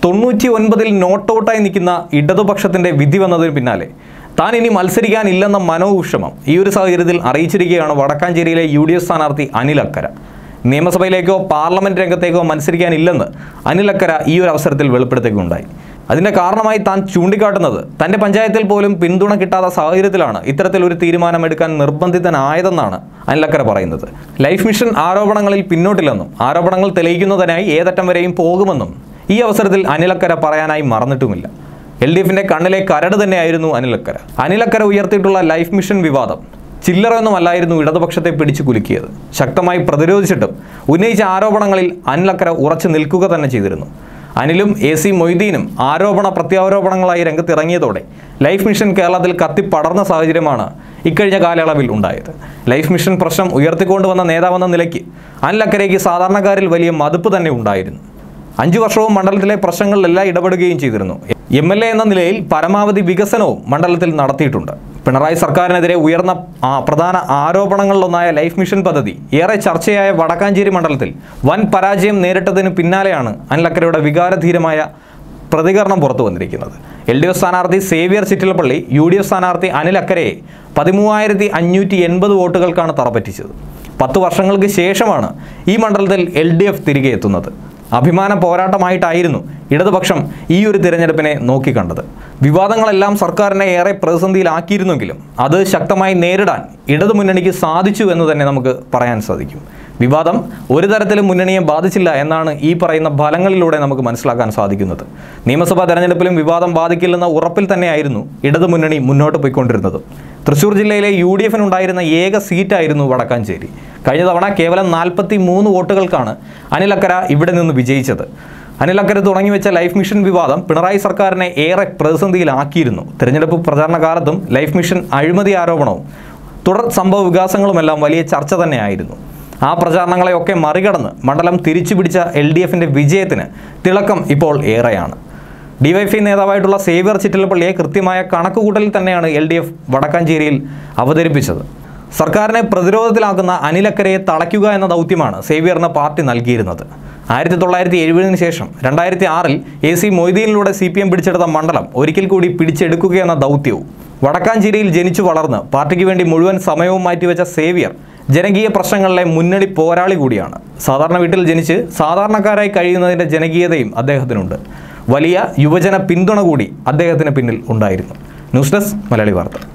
തൊണ്ണൂറ്റി ഒൻപതിൽ നോട്ടൗട്ടായി നിൽക്കുന്ന ഇടതുപക്ഷത്തിന്റെ വിധി വന്നതിന് പിന്നാലെ താൻ ഇനി മത്സരിക്കാനില്ലെന്ന മനോവിഷമം ഈ ഒരു സാഹചര്യത്തിൽ അറിയിച്ചിരിക്കുകയാണ് വടക്കാഞ്ചേരിയിലെ യു ഡി എഫ് സ്ഥാനാർത്ഥി അനിൽ അക്കര നിയമസഭയിലേക്കോ പാർലമെന്റ് രംഗത്തേക്കോ മത്സരിക്കാനില്ലെന്ന് അനിൽ അക്കര ഈ ഒരു അവസരത്തിൽ വെളിപ്പെടുത്തുകയുണ്ടായി അതിന്റെ കാരണമായി താൻ ചൂണ്ടിക്കാട്ടുന്നത് തന്റെ പഞ്ചായത്തിൽ പോലും പിന്തുണ കിട്ടാത്ത സാഹചര്യത്തിലാണ് ഇത്തരത്തിലൊരു തീരുമാനമെടുക്കാൻ നിർബന്ധിതനായതെന്നാണ് അനിൽ അക്കര പറയുന്നത് ലൈഫ് മിഷൻ ആരോപണങ്ങളിൽ പിന്നോട്ടില്ലെന്നും ആരോപണങ്ങൾ തെളിയിക്കുന്നതിനായി ഏതറ്റം വരെയും പോകുമെന്നും ഈ അവസരത്തിൽ അനിലക്കര പറയാനായി മറന്നിട്ടുമില്ല എൽ ഡി എഫിന്റെ കണ്ണിലെ കരട് തന്നെയായിരുന്നു അനിലക്കര അനിലക്കര ഉയർത്തിയിട്ടുള്ള ലൈഫ് മിഷൻ വിവാദം ചില്ലറയൊന്നുമല്ലായിരുന്നു ഇടതുപക്ഷത്തെ പിടിച്ചു കുലുക്കിയത് ശക്തമായി പ്രതിരോധിച്ചിട്ടും ഉന്നയിച്ച ആരോപണങ്ങളിൽ അനിലക്കര ഉറച്ചു നിൽക്കുക തന്നെ ചെയ്തിരുന്നു അനിലും എ സി മൊയ്തീനും ആരോപണ പ്രത്യാരോപണങ്ങളായി രംഗത്തിറങ്ങിയതോടെ ലൈഫ് മിഷൻ കേരളത്തിൽ കത്തിപ്പടർന്ന സാഹചര്യമാണ് ഇക്കഴിഞ്ഞ കാലയളവിൽ ഉണ്ടായത് ലൈഫ് മിഷൻ പ്രശ്നം ഉയർത്തിക്കൊണ്ടുവന്ന നേതാവെന്ന നിലയ്ക്ക് അനിലക്കരയ്ക്ക് സാധാരണക്കാരിൽ വലിയ മതിപ്പ് തന്നെ ഉണ്ടായിരുന്നു അഞ്ചു വർഷവും മണ്ഡലത്തിലെ പ്രശ്നങ്ങളിലെല്ലാം ഇടപെടുകയും ചെയ്തിരുന്നു എം എൽ എ എന്ന നിലയിൽ പരമാവധി വികസനവും മണ്ഡലത്തിൽ നടത്തിയിട്ടുണ്ട് പിണറായി സർക്കാരിനെതിരെ ഉയർന്ന ആ, പ്രധാന ആരോപണങ്ങളിലൊന്നായ ലൈഫ് മിഷൻ പദ്ധതി ഏറെ ചർച്ചയായ വടക്കാഞ്ചേരി മണ്ഡലത്തിൽ വൻ പരാജയം നേരിട്ടതിന് പിന്നാലെയാണ് അനിലക്കരയുടെ വികാരധീരമായ പ്രതികരണം പുറത്തു വന്നിരിക്കുന്നത് എൽ ഡി എഫ് സ്ഥാനാർത്ഥി Xavier Chittilappally U D F സ്ഥാനാർത്ഥി അനിൽ അക്കരയെ പതിമൂവായിരത്തി അഞ്ഞൂറ്റി എൺപത് വോട്ടുകൾക്കാണ് തറപ്പറ്റിച്ചത് പത്ത് വർഷങ്ങൾക്ക് ശേഷമാണ് ഈ മണ്ഡലത്തിൽ എൽ ഡി എഫ് തിരികെ എത്തുന്നത് അഭിമാന പോരാട്ടമായിട്ടായിരുന്നു ഇടതുപക്ഷം ഈ ഒരു തിരഞ്ഞെടുപ്പിനെ നോക്കിക്കണ്ടത് വിവാദങ്ങളെല്ലാം സർക്കാരിനെ ഏറെ പ്രതിസന്ധിയിലാക്കിയിരുന്നെങ്കിലും അത് ശക്തമായി നേരിടാൻ ഇടതുമുന്നണിക്ക് സാധിച്ചു എന്ന് തന്നെ നമുക്ക് പറയാൻ സാധിക്കും വിവാദം ഒരു തരത്തിലും മുന്നണിയെ ബാധിച്ചില്ല എന്നാണ് ഈ പറയുന്ന ഫലങ്ങളിലൂടെ നമുക്ക് മനസ്സിലാക്കാൻ സാധിക്കുന്നത് നിയമസഭാ തെരഞ്ഞെടുപ്പിലും വിവാദം ബാധിക്കില്ലെന്ന ഉറപ്പിൽ തന്നെയായിരുന്നു ഇടതുമുന്നണി മുന്നോട്ട് പോയിക്കൊണ്ടിരുന്നത് തൃശൂർ ജില്ലയിലെ യു ഡി എഫിനുണ്ടായിരുന്ന ഏക സീറ്റായിരുന്നു വടക്കാഞ്ചേരി കഴിഞ്ഞ തവണ കേവലം നാൽപ്പത്തി മൂന്ന് വോട്ടുകൾക്കാണ് അനിലക്കര ഇവിടെ നിന്ന് വിജയിച്ചത് അനിലക്കര തുടങ്ങിവെച്ച ലൈഫ് മിഷൻ വിവാദം പിണറായി സർക്കാരിനെ ഏറെ പ്രതിസന്ധിയിലാക്കിയിരുന്നു തിരഞ്ഞെടുപ്പ് പ്രചാരണ കാലത്തും ലൈഫ് മിഷൻ അഴിമതി ആരോപണവും തുടർ സംഭവ വികാസങ്ങളുമെല്ലാം വലിയ ചർച്ച തന്നെയായിരുന്നു ആ പ്രചാരണങ്ങളെയൊക്കെ മറികടന്ന് മണ്ഡലം തിരിച്ചുപിടിച്ച എൽ ഡി എഫിൻ്റെ വിജയത്തിന് തിളക്കം ഇപ്പോൾ ഏറെയാണ് ഡിവൈഫൈ നേതാവായിട്ടുള്ള സേവ്യർ ചിറ്റലപ്പള്ളിയെ കൃത്യമായ കണക്കുകൂട്ടലിൽ തന്നെയാണ് എൽ ഡി എഫ് വടക്കാഞ്ചേരിയിൽ അവതരിപ്പിച്ചത് സർക്കാരിനെ പ്രതിരോധത്തിലാക്കുന്ന അനിലക്കരയെ തളയ്ക്കുക എന്ന ദൗത്യമാണ് സേവ്യറിന് പാർട്ടി നൽകിയിരുന്നത് ആയിരത്തി തൊള്ളായിരത്തി എഴുപതിന് ശേഷം രണ്ടായിരത്തി ആറിൽ എ സി മൊയ്തീനിലൂടെ സി പി എം പിടിച്ചെടുത്ത മണ്ഡലം ഒരിക്കൽ കൂടി പിടിച്ചെടുക്കുക എന്ന ദൗത്യവും വടക്കാഞ്ചേരിയിൽ ജനിച്ചു വളർന്ന് പാർട്ടിക്ക് വേണ്ടി മുഴുവൻ സമയവും മാറ്റിവെച്ച സേവ്യർ ജനകീയ പ്രശ്നങ്ങളിലെ മുന്നണി പോരാളി കൂടിയാണ് സാധാരണ വീട്ടിൽ ജനിച്ച് സാധാരണക്കാരായി കഴിയുന്നതിൻ്റെ ജനകീയതയും അദ്ദേഹത്തിനുണ്ട് വലിയ യുവജന പിന്തുണ കൂടി അദ്ദേഹത്തിന് പിന്നിൽ ഉണ്ടായിരുന്നു ന്യൂസ് ഡെസ്ക് മലയാളി വാർത്ത